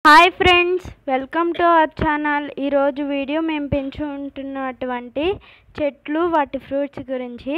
hi friends welcome to our channel ఈరోజు video మేము పెంచుకుంటున్నటువంటి చెట్లు వాటి ఫ్రూట్స్ గురించి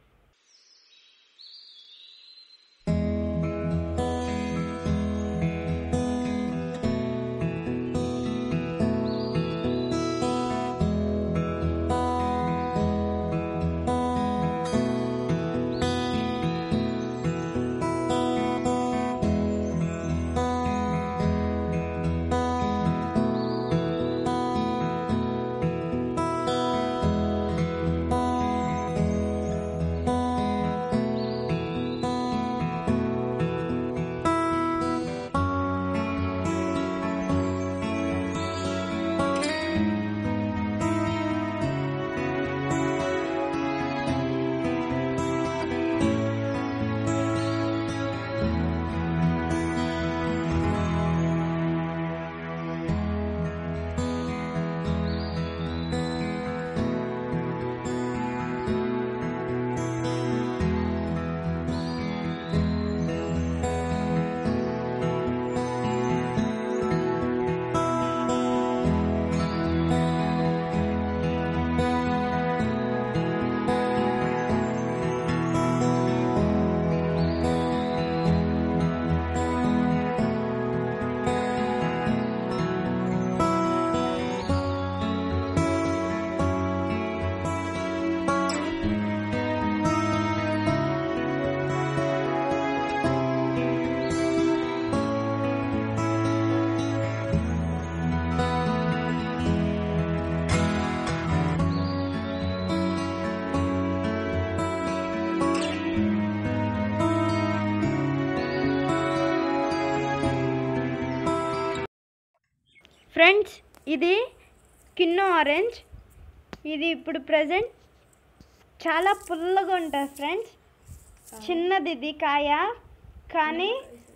ఫ్రెండ్స్ ఇది కిన్నో ఆరెంజ్ ఇది ఇప్పుడు ప్రజెంట్ చాలా పుల్లగా ఉంటుంది ఫ్రెండ్స్ చిన్నది ఇది కాయ కానీ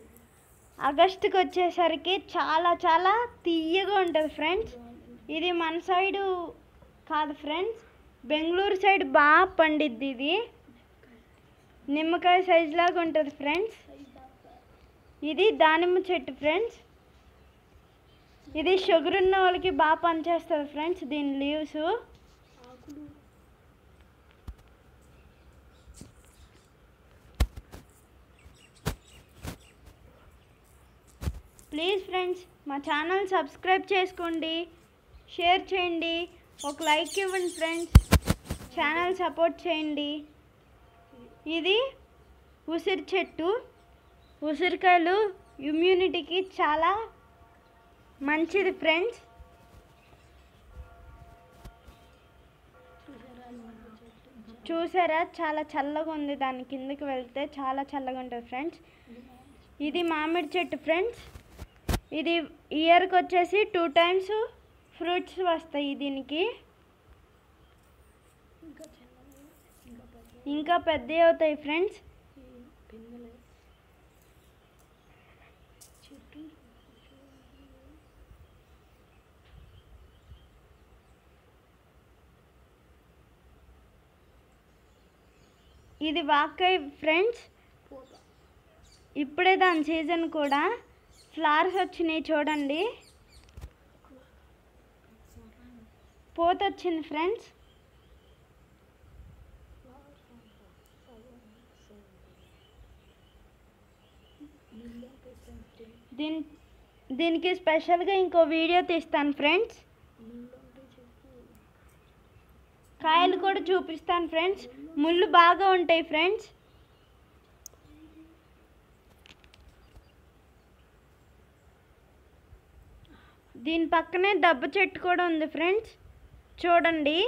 ఆగస్టుకి వచ్చేసరికి చాలా చాలా తీయగా ఉంటుంది ఫ్రెండ్స్ ఇది మన సైడు కాదు ఫ్రెండ్స్ బెంగళూరు సైడ్ బాగా పండిద్ది ఇది నిమ్మకాయ సైజ్ లాగా ఉంటుంది ఫ్రెండ్స్ ఇది దానిమ్మ చెట్టు ఫ్రెండ్స్ ఇది షుగర్ ఉన్న వాళ్ళకి బాగా పనిచేస్తుంది ఫ్రెండ్స్ దీని లీవ్స్ ప్లీజ్ ఫ్రెండ్స్ మా ఛానల్ సబ్స్క్రైబ్ చేసుకోండి షేర్ చేయండి ఒక లైక్ ఇవ్వండి ఫ్రెండ్స్ ఛానల్ సపోర్ట్ చేయండి ఇది ఉసిరి చెట్టు ఉసిరికాయలు ఇమ్యూనిటీకి చాలా మంచిది ఫ్రెండ్స్ చూసారా చాలా చల్లగా ఉంది దాని కిందకి వెళ్తే చాలా చల్లగా ఉంటుంది ఫ్రెండ్స్ ఇది మామిడి చెట్టు ఫ్రెండ్స్ ఇది ఇయర్కి వచ్చేసి టూ టైమ్స్ ఫ్రూట్స్ వస్తాయి దీనికి ఇంకా పెద్దవి అవుతాయి ఫ్రెండ్స్ ఇది వాకాయ ఫ్రెండ్స్ ఇప్పుడే దాని సీజన్ కూడా ఫ్లవర్స్ వచ్చినాయి చూడండి పూత వచ్చింది ఫ్రెండ్స్ దీని దీనికి స్పెషల్గా ఇంకో వీడియో తీస్తాను ఫ్రెండ్స్ కాయలు కూడా చూపిస్తాను ఫ్రెండ్స్ ముళ్ళు బాగా ఉంటాయి ఫ్రెండ్స్ దీని పక్కనే దెబ్బ చెట్టు కూడా ఉంది ఫ్రెండ్స్ చూడండి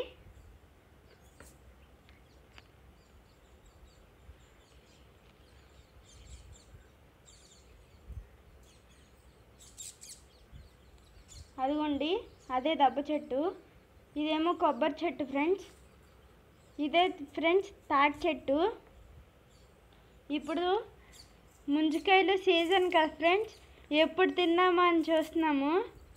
అదిగోండి అదే దెబ్బ చెట్టు ఇదేమో కొబ్బరి చెట్టు ఫ్రెండ్స్ ఇదే ఫ్రెండ్స్ తాటి చెట్టు ఇప్పుడు ముంజికాయలు సీజన్ కదా ఫ్రెండ్స్ ఎప్పుడు తిన్నామా అని చూస్తున్నాము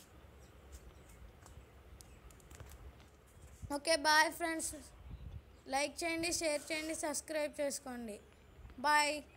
ఓకే బాయ్ ఫ్రెండ్స్ లైక్ చేయండి షేర్ చేయండి సబ్స్క్రైబ్ చేసుకోండి బాయ్